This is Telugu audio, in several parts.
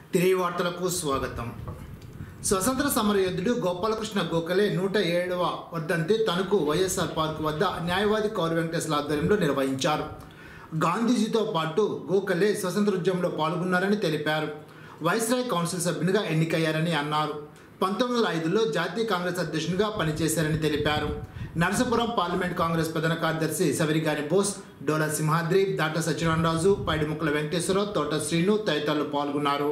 తిరిగి వార్తలకు స్వాగతం స్వతంత్ర సమరయోధుడు గోపాలకృష్ణ గోఖలే నూట ఏడవ వర్ధంతి తణుకు వైఎస్ఆర్ పార్క్ వద్ద న్యాయవాది కౌర వెంకటేశ్వర ఆధ్వర్యంలో నిర్వహించారు గాంధీజీతో పాటు గోఖలే స్వతంత్రోద్యమంలో పాల్గొన్నారని తెలిపారు వైస్రాయ్ కౌన్సిల్ సభ్యునిగా ఎన్నికయ్యారని అన్నారు పంతొమ్మిది వందల ఐదులో జాతీయ కాంగ్రెస్ అధ్యక్షునిగా పనిచేశారని తెలిపారు నరసాపురం పార్లమెంట్ కాంగ్రెస్ ప్రధాన కార్యదర్శి సవరిగాని బోస్ డోలా సింహాద్రి దాట సత్యనారాయణరాజు పైడిముక్కల వెంకటేశ్వరరావు తోట శ్రీను తదితరులు పాల్గొన్నారు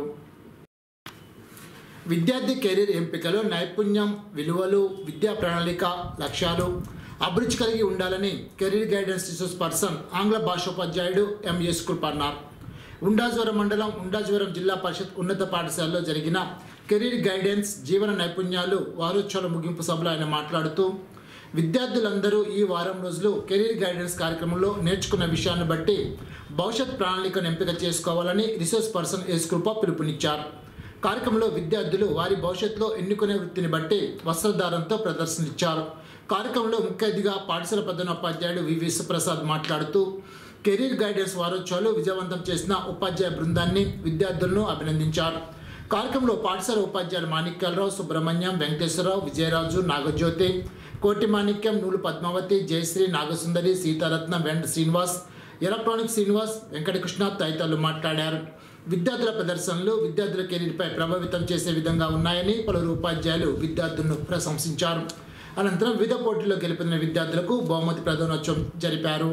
విద్యార్థి కెరీర్ ఎంపికలో నైపుణ్యం విలువలు విద్యా ప్రణాళిక లక్ష్యాలు అభిరుచి కలిగి ఉండాలని కెరీర్ గైడెన్స్ రిసోర్స్ పర్సన్ ఆంగ్ల భాషోపాధ్యాయుడు ఎం యేసుకృప అన్నారు ఉండాజ్వరం మండలం ఉండాజ్వరం జిల్లా పరిషత్ ఉన్నత పాఠశాలలో జరిగిన కెరీర్ గైడెన్స్ జీవన నైపుణ్యాలు వారోత్సవాల ముగింపు సభలో ఆయన మాట్లాడుతూ విద్యార్థులందరూ ఈ వారం రోజులు కెరీర్ గైడెన్స్ కార్యక్రమంలో నేర్చుకున్న విషయాన్ని బట్టి భవిష్యత్ ప్రణాళికను ఎంపిక చేసుకోవాలని రిసోర్స్ పర్సన్ యేసుకృప పిలుపునిచ్చారు కార్యక్రమంలో విద్యార్థులు వారి భవిష్యత్తులో ఎన్నుకునే వృత్తిని బట్టి వస్త్రధారంతో ప్రదర్శనలిచ్చారు కార్యక్రమంలో ముఖ్య అతిథిగా పాఠశాల ప్రధానోపాధ్యాయుడు వి విశ్వప్రసాద్ మాట్లాడుతూ కెరీర్ గైడెన్స్ వారోత్సవాలు విజయవంతం చేసిన ఉపాధ్యాయ బృందాన్ని విద్యార్థులను అభినందించారు కార్యక్రమంలో పాఠశాల ఉపాధ్యాయులు మాణిక్యాలరావు సుబ్రహ్మణ్యం వెంకటేశ్వరరావు విజయరాజు నాగజ్యోతి కోటి మాణిక్యం నూలు పద్మావతి జయశ్రీ నాగసుందరి సీతారత్నం వెంట శ్రీనివాస్ ఎలక్ట్రానిక్ శ్రీనివాస్ వెంకటకృష్ణ తదితరులు మాట్లాడారు విద్యార్థుల ప్రదర్శనలు విద్యార్థుల కెరీర్పై ప్రభావితం చేసే విధంగా ఉన్నాయని పలువురు ఉపాధ్యాయులు విద్యార్థులను ప్రశంసించారు అనంతరం వివిధ పోటీల్లో గెలుపొందిన విద్యార్థులకు బహుమతి ప్రధానోత్సవం జరిపారు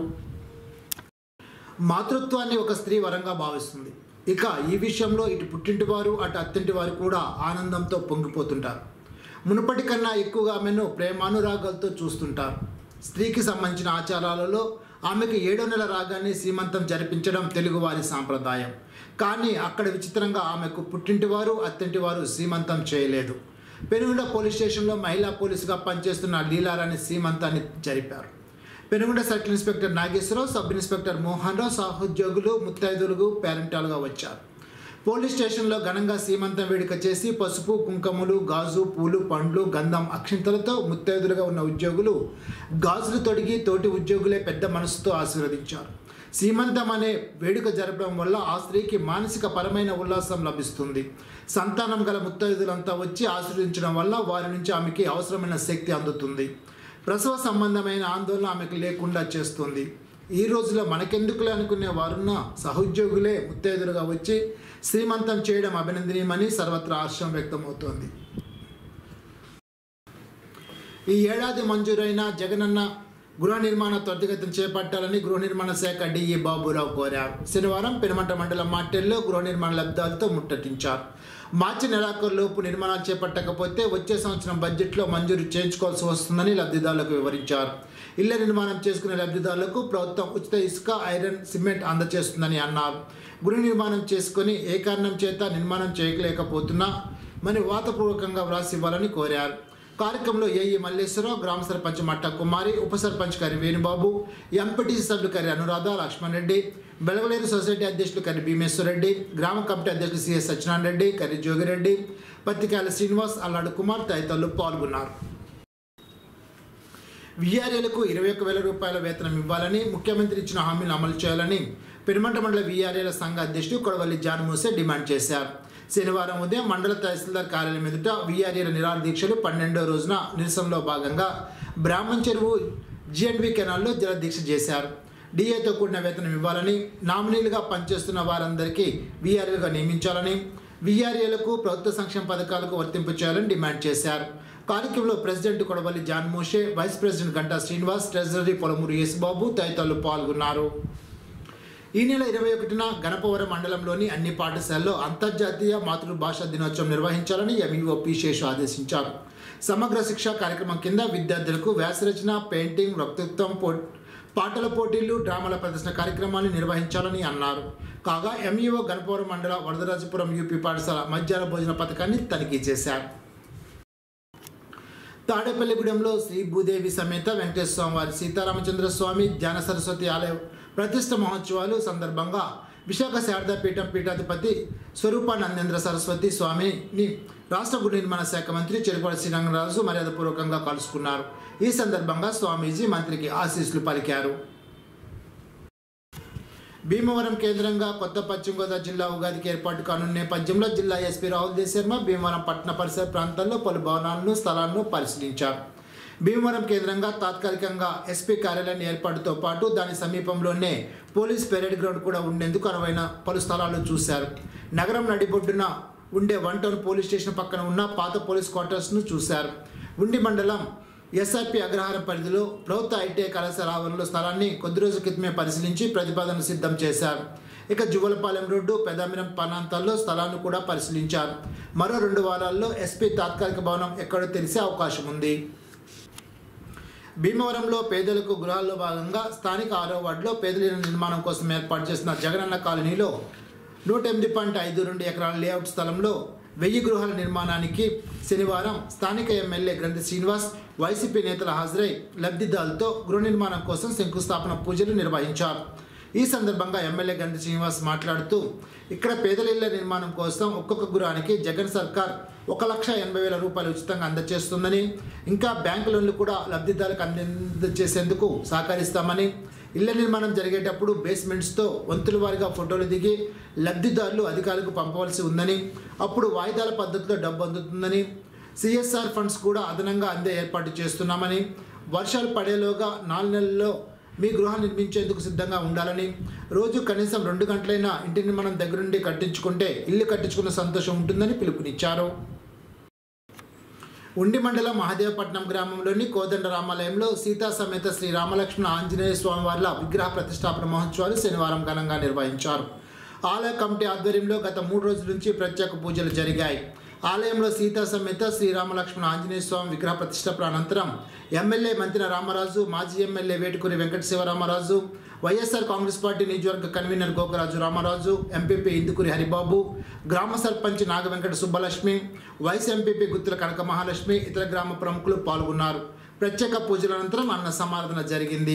మాతృత్వాన్ని ఒక స్త్రీ వరంగా భావిస్తుంది ఇక ఈ విషయంలో ఇటు పుట్టింటి వారు అటు అత్తింటి వారు కూడా ఆనందంతో పొంగిపోతుంటారు మునుపటి కన్నా ఎక్కువగా ఆమెను ప్రేమానురాగాలతో చూస్తుంటారు స్త్రీకి సంబంధించిన ఆచారాలలో ఆమెకు ఏడో నెల రాగానే సీమంతం జరిపించడం తెలుగువారి సాంప్రదాయం కానీ అక్కడ విచిత్రంగా ఆమెకు పుట్టింటి వారు అత్తింటి వారు సీమంతం చేయలేదు పెనుగొండ పోలీస్ స్టేషన్లో మహిళా పోలీసుగా పనిచేస్తున్న లీలారాణి సీమంతాన్ని జరిపారు Penugonda circle inspector Nageswara Rao sub inspector Mohan Rao సహోద్యోగులు ముత్తైదులుగు పేరెంటాలుగా వచ్చారు పోలీస్ స్టేషన్లో ఘనంగా సీమంతం వేడుక చేసి పసుపు కుంకుమలు గాజు పూలు పండ్లు గంధం అక్షింతలతో ముత్తైదులుగా ఉన్న ఉద్యోగులు గాజులు తొడిగి తోటి ఉద్యోగులే పెద్ద మనసుతో ఆశీర్వదించారు సీమంతం అనే వేడుక జరపడం వల్ల ఆ స్త్రీకి మానసిక పరమైన ఉల్లాసం లభిస్తుంది సంతానం గల ముత్తైదులంతా వచ్చి ఆశీర్వదించడం వల్ల వారి నుంచి ఆమెకి అవసరమైన శక్తి అందుతుంది ప్రసవ సంబంధమైన ఆందోళన ఆమెకు లేకుండా చేస్తుంది ఈ రోజులో మనకెందుకులే అనుకునే వారున్న సహోద్యోగులే ముత్తైదులుగా వచ్చి శ్రీమంతం చేయడం అభినందనీయమని సర్వత్రా హర్షం వ్యక్తమవుతోంది ఈ ఏడాది మంజూరైన జగనన్న గృహ నిర్మాణ త్వరితగతిన చేపట్టాలని గృహ నిర్మాణ శాఖ డిఈ బాబురావు కోరారు శనివారం పెనుమంట మండలం మాటెల్లో గృహ నిర్మాణ లబ్ధాలతో ముట్టటించారు మార్చి నెలాఖరులోపు నిర్మాణాలు చేపట్టకపోతే వచ్చే సంవత్సరం బడ్జెట్లో మంజూరు చేయించుకోవాల్సి వస్తుందని లబ్ధిదారులకు వివరించారు ఇళ్ల నిర్మాణం చేసుకునే లబ్ధిదారులకు ప్రభుత్వం ఉచిత ఇసుక ఐరన్ సిమెంట్ అందజేస్తుందని అన్నారు గృహ నిర్మాణం చేసుకొని ఏ కారణం చేత నిర్మాణం చేయలేకపోతున్నా మరి వాతపూర్వకంగా వ్రాసి ఇవ్వాలని కోరారు కార్యక్రమంలో ఏఈ మల్లేశ్వరరావు గ్రామ సర్పంచ్ మట్ట కుమారి ఉప సర్పంచ్ కరి వేణుబాబు ఎంపీటీసీ సభ్యులు కరి అనురాధ లక్ష్మణ్ రెడ్డి బెలగలేరు సొసైటీ అధ్యక్షులు కరి భీమేశ్వర్ రెడ్డి గ్రామ కమిటీ అధ్యక్షులు సిఎస్ సత్యనారాయణ రెడ్డి కరి జోగిరెడ్డి పత్రికాయల శ్రీనివాస్ అల్లాడు కుమార్ తదితరులు పాల్గొన్నారు వీఆర్ఏలకు ఇరవై ఒక్క వేల రూపాయల వేతనం ఇవ్వాలని ముఖ్యమంత్రి ఇచ్చిన హామీలు అమలు చేయాలని పెరుమంట మండల వీఆర్ఏల సంఘ అధ్యక్షుడు కొడవల్లి జాన్మూసే డిమాండ్ చేశారు శనివారం ఉదయం మండల తహసీల్దార్ కార్యాలయం ఎదుట వీఆర్ఏల నిరాహార దీక్షలు పన్నెండో రోజున నిరసనలో భాగంగా బ్రాహ్మణ్ చెరువు జిఎండ్వి కెనాల్లో జలదీక్ష చేశారు డిఏతో కూడిన వేతనం ఇవ్వాలని నామినీలుగా పనిచేస్తున్న వారందరికీ వీఆర్ఏలుగా నియమించాలని వీఆర్ఏలకు ప్రభుత్వ సంక్షేమ పథకాలకు వర్తింపు చేయాలని డిమాండ్ చేశారు కార్యక్రమంలో president Kodavalli John Moshe vice president Ganta Srinivas treasury Polamuru Yesubabu తదితరులు పాల్గొన్నారు ఈ నెల ఇరవై ఒకటిన గణపవరం మండలంలోని అన్ని పాఠశాలల్లో అంతర్జాతీయ మాతృభాషా దినోత్సవం నిర్వహించాలని ఎంఈఓ పి శేషు ఆదేశించారు సమగ్ర శిక్ష కార్యక్రమం కింద విద్యార్థులకు వ్యాసరచన పెయింటింగ్ వక్తృత్వం పో పాటల పోటీలు డ్రామాల ప్రదర్శన కార్యక్రమాన్ని నిర్వహించాలని అన్నారు కాగా ఎంఈఓ గణపవరం మండల వరదరాజపురం యూపీ పాఠశాల మధ్యాహ్న భోజన పథకాన్ని తనిఖీ చేశారు తాడేపల్లిగూడెంలో శ్రీ భూదేవి సమేత వెంకటేశ్వర స్వామి వారి సీతారామచంద్ర స్వామి ధ్యాన సరస్వతి ఆలయ ప్రతిష్ట మహోత్సవాలు సందర్భంగా విశాఖ శారదాపీఠం పీఠాధిపతి స్వరూపానందేంద్ర సరస్వతి స్వామిని రాష్ట్ర గృహ నిర్మాణ శాఖ మంత్రి చెరుకువాడ శ్రీరంగరాజు మర్యాదపూర్వకంగా కలుసుకున్నారు ఈ సందర్భంగా స్వామీజీ మంత్రికి ఆశీస్సులు పలికారు భీమవరం కేంద్రంగా కొత్త పశ్చిమ గోదావరి జిల్లా ఉగాదికి ఏర్పాటు కానున్న నేపథ్యంలో జిల్లా ఎస్పీ రాహుల్ దేశర్మ భీమవరం పట్టణ పరిసర ప్రాంతాల్లో పలు భవనాలను స్థలాలను పరిశీలించారు భీమవరం కేంద్రంగా తాత్కాలికంగా ఎస్పీ కార్యాలయం ఏర్పాటుతో పాటు దాని సమీపంలోనే పోలీస్ పెరేడ్ గ్రౌండ్ కూడా ఉండేందుకు అనువైన పలు స్థలాలు చూశారు నగరం నడిబొడ్డున ఉండే వన్ టౌన్ పోలీస్ స్టేషన్ పక్కన ఉన్న పాత పోలీస్ క్వార్టర్స్ను చూశారు ఉండి మండలం ఎస్ఆర్పి అగ్రహారం పరిధిలో ప్రభుత్వ ఐటీఐ కళాశాల ఆవరణలో స్థలాన్ని కొద్ది రోజుల క్రితమే పరిశీలించి ప్రతిపాదనలు సిద్ధం చేశారు ఇక జువ్వలపాలెం రోడ్డు పెదామిరం ప్రాంతాల్లో స్థలాన్ని కూడా పరిశీలించారు మరో రెండు వారాల్లో ఎస్పీ తాత్కాలిక భవనం ఎక్కడో తెలిసే అవకాశం ఉంది భీమవరంలో పేదలకు గృహాల్లో భాగంగా స్థానిక ఆరో వార్డులో పేదల ఇళ్ల నిర్మాణం కోసం ఏర్పాటు చేసిన జగనన్న కాలనీలో నూట ఎనిమిది పాయింట్ ఐదు రెండు ఎకరాల లేఅవుట్ స్థలంలో వెయ్యి గృహాల నిర్మాణానికి శనివారం స్థానిక ఎమ్మెల్యే గ్రంథి శ్రీనివాస్ వైసీపీ నేతల హాజరై లబ్ధిదారులతో గృహ నిర్మాణం కోసం శంకుస్థాపన పూజలు నిర్వహించారు ఈ సందర్భంగా ఎమ్మెల్యే గంధి శ్రీనివాస్ మాట్లాడుతూ ఇక్కడ పేదల ఇళ్ల నిర్మాణం కోసం ఒక్కొక్క గృహానికి జగన్ సర్కార్ ఒక లక్ష ఎనభై వేల రూపాయలు ఉచితంగా అందజేస్తుందని ఇంకా బ్యాంకు లోన్లు కూడా లబ్ధిదారులకు అందజేసేందుకు సహకరిస్తామని ఇళ్ల నిర్మాణం జరిగేటప్పుడు బేస్మెంట్స్తో వంతుల వారిగా ఫోటోలు దిగి లబ్ధిదారులు అధికారులకు పంపవలసి ఉందని అప్పుడు వాయిదాల పద్ధతిలో డబ్బు అందుతుందని సిఎస్ఆర్ ఫండ్స్ కూడా అదనంగా అందే ఏర్పాటు చేస్తున్నామని వర్షాలు పడేలోగా నాలుగు నెలల్లో మీ గృహం నిర్మించేందుకు సిద్ధంగా ఉండాలని రోజు కనీసం రెండు గంటలైనా ఇంటిని మనం దగ్గరుండి కట్టించుకుంటే ఇల్లు కట్టించుకున్న సంతోషం ఉంటుందని పిలుపునిచ్చారు ఉండి మండలం మహదేవపట్నం గ్రామంలోని కోదండ రామాలయంలో సీతా సమేత శ్రీ రామలక్ష్మణ ఆంజనేయ స్వామి వార్ల విగ్రహ ప్రతిష్టాపన మహోత్సవాలు శనివారం ఘనంగా నిర్వహించారు ఆలయ కమిటీ ఆధ్వర్యంలో గత మూడు రోజుల నుంచి ప్రత్యేక పూజలు జరిగాయి ఆలయంలో సీతా సమేత శ్రీరామలక్ష్మణ ఆంజనేయ స్వామి విగ్రహ ప్రతిష్టాపన అనంతరం ఎమ్మెల్యే మంత్రి రామరాజు మాజీ MLA Vetukuri Venkata Sivaramaraju YSR Congress party నియోజకవర్గ కన్వీనర్ గోకరాజు రామరాజు ఎంపీపీ ఇందుకూరి హరిబాబు గ్రామ సర్పంచ్ నాగవెంకట సుబ్బలక్ష్మి వైస్ ఎంపీపీ గుత్తుల కనక మహాలక్ష్మి ఇతర గ్రామ ప్రముఖులు పాల్గొన్నారు ప్రత్యేక పూజల అనంతరం అన్న సమారాధన జరిగింది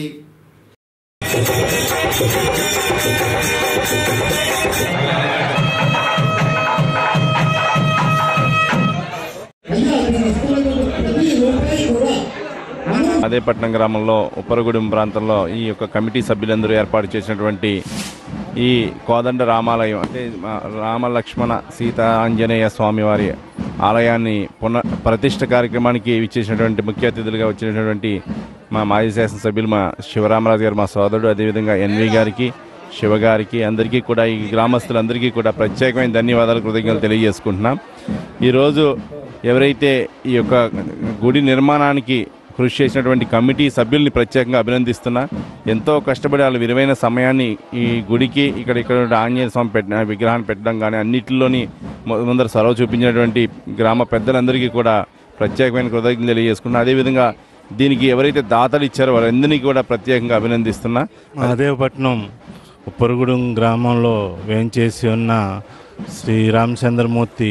అయ్యా మీరు ఇస్తున్న ప్రతి రూపాయి కూడా మనం అదేపట్నం గ్రామంలో ఉప్పరగూడెం ప్రాంతంలో ఈ యొక్క కమిటీ సభ్యులందరూ ఏర్పాటు చేసినటువంటి ఈ కోదండ రామాలయం అంటే మా రామ లక్ష్మణ సీత ఆంజనేయ స్వామి వారి ఆలయాన్ని పునః ప్రతిష్ఠ కార్యక్రమానికి ఇచ్చేసినటువంటి ముఖ్య అతిథులుగా వచ్చినటువంటి మా మాజీ శాసనసభ్యులు మా శివరామరాజు గారు మా సోదరుడు అదేవిధంగా ఎన్వి గారికి శివ గారికి అందరికీ కూడా ఈ గ్రామస్తులందరికీ కూడా ప్రత్యేకమైన ధన్యవాదాలు కృతజ్ఞతలు తెలియజేసుకుంటున్నాం ఈరోజు ఎవరైతే ఈ యొక్క గుడి నిర్మాణానికి కృషి చేసినటువంటి కమిటీ సభ్యుల్ని ప్రత్యేకంగా అభినందిస్తున్నా ఎంతో కష్టపడి వాళ్ళ విలువైన సమయాన్ని ఈ గుడికి ఇక్కడ ఇక్కడ ఆంజనేయ స్వామి పెట్టిన విగ్రహాన్ని పెట్టడం కానీ అన్నిటిలోని ము- ముందర సొరవ చూపించినటువంటి గ్రామ పెద్దలందరికీ కూడా ప్రత్యేకమైన కృతజ్ఞతలు తెలియజేసుకున్నా అదేవిధంగా దీనికి ఎవరైతే దాతలు ఇచ్చారో వారందరినీ కూడా ప్రత్యేకంగా అభినందిస్తున్నా మహదేవపట్నం ఉప్పరగూడెం గ్రామంలో వేంచేసి ఉన్న శ్రీ రామచంద్రమూర్తి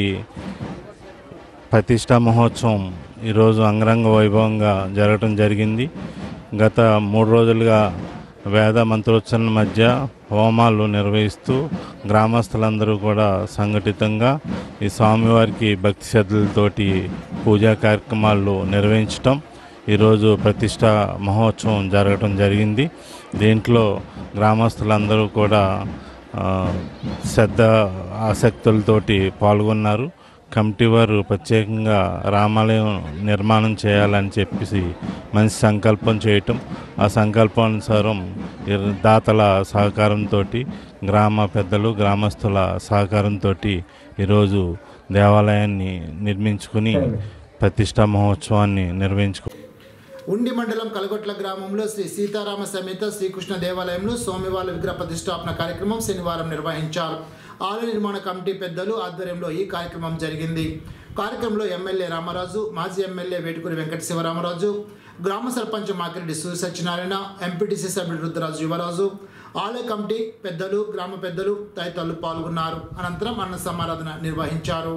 ప్రతిష్టా మహోత్సవం ఈరోజు అంగరంగ వైభవంగా జరగటం జరిగింది గత మూడు రోజులుగా వేద మంత్రోచ్చరణ మధ్య హోమాలు నిర్వహిస్తూ గ్రామస్తులందరూ కూడా సంఘటితంగా ఈ స్వామివారికి భక్తి శ్రద్ధలతోటి పూజా కార్యక్రమాలు నిర్వహించటం ఈరోజు ప్రతిష్ట మహోత్సవం జరగటం జరిగింది దీంట్లో గ్రామస్తులందరూ కూడా ఆ, శ్రద్ధ ఆసక్తులతోటి పాల్గొన్నారు కమిటీ వారు ప్రత్యేకంగా రామాలయం నిర్మాణం చేయాలని చెప్పేసి మంచి సంకల్పం చేయటం ఆ సంకల్పానుసారం ఇర్- దాతల సహకారంతో గ్రామ పెద్దలు గ్రామస్తుల సహకారంతో ఈరోజు దేవాలయాన్ని నిర్మించుకుని ప్రతిష్టా మహోత్సవాన్ని నిర్వహించుకు ఉండి మండలం కలగొట్ల గ్రామంలో శ్రీ సీతారామ సమేత శ్రీకృష్ణ దేవాలయంలో స్వామివార్ల విగ్రహ ప్రతిష్టాపన కార్యక్రమం శనివారం నిర్వహించారు ఆలయ నిర్మాణ కమిటీ పెద్దలు ఆధ్వర్యంలో ఈ కార్యక్రమం జరిగింది కార్యక్రమంలో ఎమ్మెల్యే రామరాజు మాజీ ఎమ్మెల్యే వేటుకూరి వెంకట శివరామరాజు గ్రామ సర్పంచ్ మాకిరెడ్డి సూర్య సత్యనారాయణ ఎంపీటీసీ సభ్యుడు రుద్రరాజు యువరాజు ఆలయ కమిటీ పెద్దలు గ్రామ పెద్దలు తదితరులు పాల్గొన్నారు అనంతరం అన్న సమారాధన నిర్వహించారు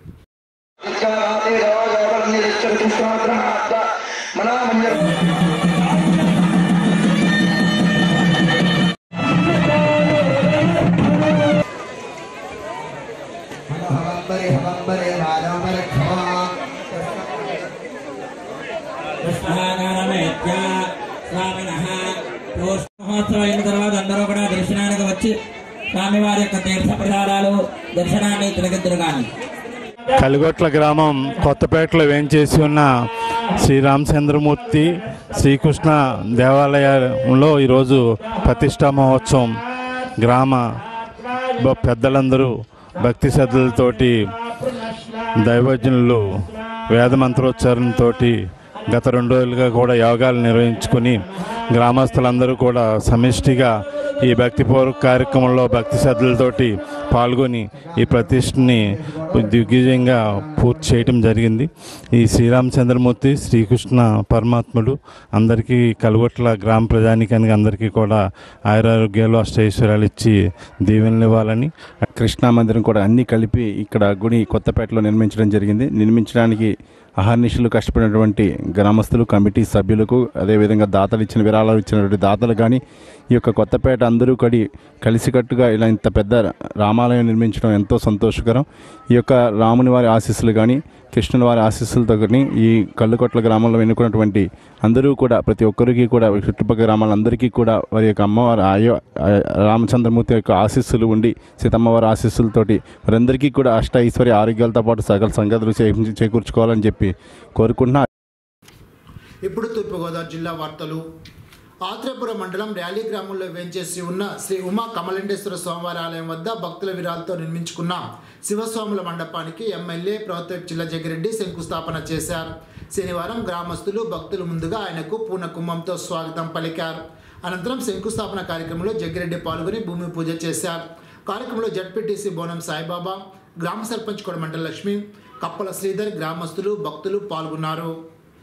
హవంబరి హవంబరి రాజంబరి క్షమా కృష్ణానామేత్య స్వామినః మహోత్సవం అయిన తర్వాత అందరూ కూడా దర్శనానికి వచ్చి స్వామివారి యొక్క తీర్థ ప్రసాదాలు దర్శనాన్ని తిలకిద్దురు కానీ కలిగొట్ల గ్రామం కొత్తపేటలో వేంచేసి ఉన్న శ్రీరామచంద్రమూర్తి శ్రీకృష్ణ దేవాలయంలో ఈరోజు ప్రతిష్టా మహోత్సవం గ్రామ బ- పెద్దలందరూ భక్తి శ్రద్ధలతోటి దైవజ్ఞులు వేద మంత్రోచ్చారణతోటి గత రెండు రోజులుగా కూడా యోగాలు నిర్వహించుకుని గ్రామస్తులందరూ కూడా సమిష్టిగా ఈ భక్తిపూర్వక కార్యక్రమంలో భక్తి శ్రద్ధలతోటి పాల్గొని ఈ ప్రతిష్టని దిగ్విజయంగా పూర్తి చేయటం జరిగింది ఈ శ్రీరామచంద్రమూర్తి శ్రీకృష్ణ పరమాత్ముడు అందరికీ కలుగొట్ల గ్రామ ప్రజానికానికి అందరికీ కూడా ఆయురారోగ్యాలు అష్టైశ్వర్యాలు ఇచ్చి దీవెనలు ఇవ్వాలని కృష్ణా మందిరం కూడా అన్నీ కలిపి ఇక్కడ గుడి కొత్తపేటలో నిర్మించడం జరిగింది నిర్మించడానికి అహర్నిశలు కష్టపడినటువంటి గ్రామస్తులు కమిటీ సభ్యులకు అదేవిధంగా దాతలు ఇచ్చిన విరాళాలు ఇచ్చినటువంటి దాతలు కానీ ఈ యొక్క కొత్తపేట అందరూ కడి కలిసికట్టుగా ఇలా ఇంత పెద్ద రామాలయం నిర్మించడం ఎంతో సంతోషకరం ఈ యొక్క రాముని వారి ఆశీస్సులు కానీ కృష్ణుని వారి ఆశీస్సులతో కానీ ఈ కళ్ళుకొట్ల గ్రామంలో ఎన్నుకున్నటువంటి అందరూ కూడా ప్రతి ఒక్కరికి కూడా చుట్టుపక్కల గ్రామాలందరికీ కూడా వారి యొక్క అమ్మవారి ఆయో ఆ- రామచంద్రమూర్తి యొక్క ఆశీస్సులు ఉండి సీతమ్మవారి ఆశీస్సులతోటి వారందరికీ కూడా అష్ట ఐశ్వర్య ఆరోగ్యాలతో పాటు సకల సంగతులు చే- చేకూర్చుకోవాలని చెప్పి కోరుకుంటున్నా ఇప్పుడు తూర్పుగోదావరి జిల్లా వార్తలు ఆత్రేపురం మండలం ర్యాలీ గ్రామంలో వేంచేసి ఉన్న శ్రీ ఉమా కమలండేశ్వర స్వామివారి ఆలయం వద్ద భక్తుల విరాలతో నిర్మించుకున్న శివస్వాముల మండపానికి ఎమ్మెల్యే ప్రభుత్వ జిల్లా జగిరెడ్డి శంకుస్థాపన చేశారు శనివారం గ్రామస్తులు భక్తులు ముందుగా ఆయనకు పూర్ణ కుంభంతో స్వాగతం పలికారు అనంతరం శంకుస్థాపన కార్యక్రమంలో జగ్గిరెడ్డి పాల్గొని భూమి పూజ చేశారు కార్యక్రమంలో జడ్పీటీసీ బోనం సాయిబాబా గ్రామ సర్పంచ్ కొడమంట లక్ష్మి కప్పల శ్రీధర్ గ్రామస్తులు భక్తులు పాల్గొన్నారు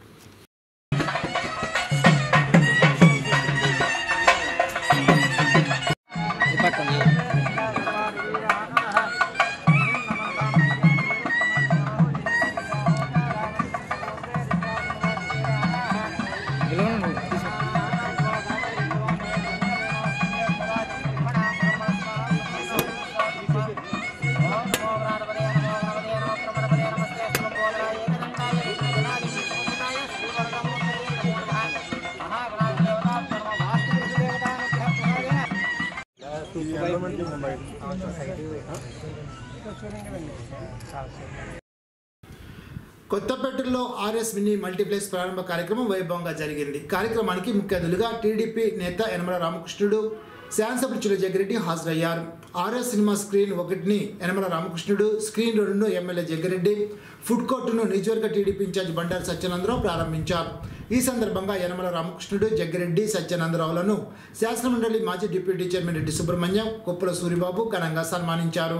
కొత్తపేటలో ఆర్ఎస్ మినీ మల్టీప్లెక్స్ ప్రారంభ కార్యక్రమం వైభవంగా జరిగింది కార్యక్రమానికి ముఖ్య అతిథులుగా టీడీపీ నేత యనమల రామకృష్ణుడు శాసనసభ్యులు చిల జగ్గిరెడ్డి హాజరయ్యారు ఆర్ఎస్ సినిమా స్క్రీన్ ఒకటిని యనమల రామకృష్ణుడు స్క్రీన్ రెండును ఎమ్మెల్యే జగ్గిరెడ్డి ఫుడ్ కోర్టును నియోజకవర్గ టీడీపీ ఇన్ఛార్జ్ బండారు సత్యానందరావు ప్రారంభించారు ఈ సందర్భంగా యనమల రామకృష్ణుడు జగ్గిరెడ్డి సత్యానందరావులను శాసనమండలి మాజీ డిప్యూటీ చైర్మన్ రెడ్డి సుబ్రహ్మణ్యం కొప్పుల సూరిబాబు ఘనంగా సన్మానించారు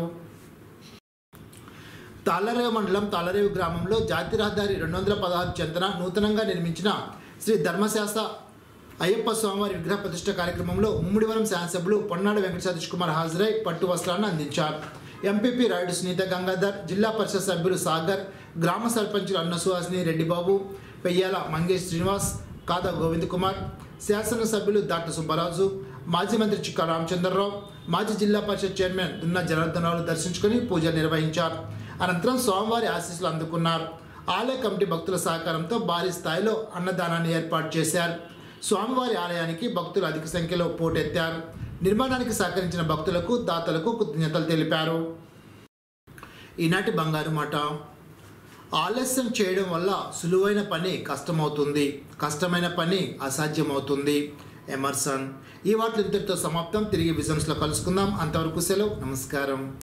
తాళరేవు మండలం తాళరేవు గ్రామంలో జాతి రహదారి రెండు వందల పదహారు చెంతన నూతనంగా నిర్మించిన శ్రీ ధర్మశాస్త్ర అయ్యప్ప స్వామివారి విగ్రహ ప్రతిష్ట కార్యక్రమంలో ముమ్మిడివరం శాసనసభ్యులు పొన్నాడు వెంకట సతీష్ కుమార్ హాజరై పట్టు వస్త్రాలను అందించారు ఎంపీపీ రాయుడు సునీత గంగాధర్ జిల్లా పరిషత్ సభ్యులు సాగర్ గ్రామ సర్పంచులు అన్న సుహాసిని రెడ్డిబాబు పెయ్యాల మంగేష్ శ్రీనివాస్ కాదా గోవింద్ కుమార్ శాసనసభ్యులు దాట సుబ్బరాజు మాజీ మంత్రి చిక్కా రామచంద్రరావు మాజీ జిల్లా పరిషత్ చైర్మన్ దున్న జనార్దనరావు దర్శించుకుని పూజ నిర్వహించారు అనంతరం స్వామివారి ఆశీస్సులు అందుకున్నారు ఆలయ కమిటీ భక్తుల సహకారంతో భారీ స్థాయిలో అన్నదానాన్ని ఏర్పాటు చేశారు స్వామివారి ఆలయానికి భక్తులు అధిక సంఖ్యలో పోటెత్తారు నిర్మాణానికి సహకరించిన భక్తులకు దాతలకు కృతజ్ఞతలు తెలిపారు ఈనాటి బంగారు మాట ఆలస్యం చేయడం వల్ల సులువైన పని కష్టమవుతుంది కష్టమైన పని అసాధ్యమవుతుంది ఎమర్సన్ ఈ వార్తలు ఇంతటితో సమాప్తం తిరిగి విజన్స్లో కలుసుకుందాం అంతవరకు సెలవు నమస్కారం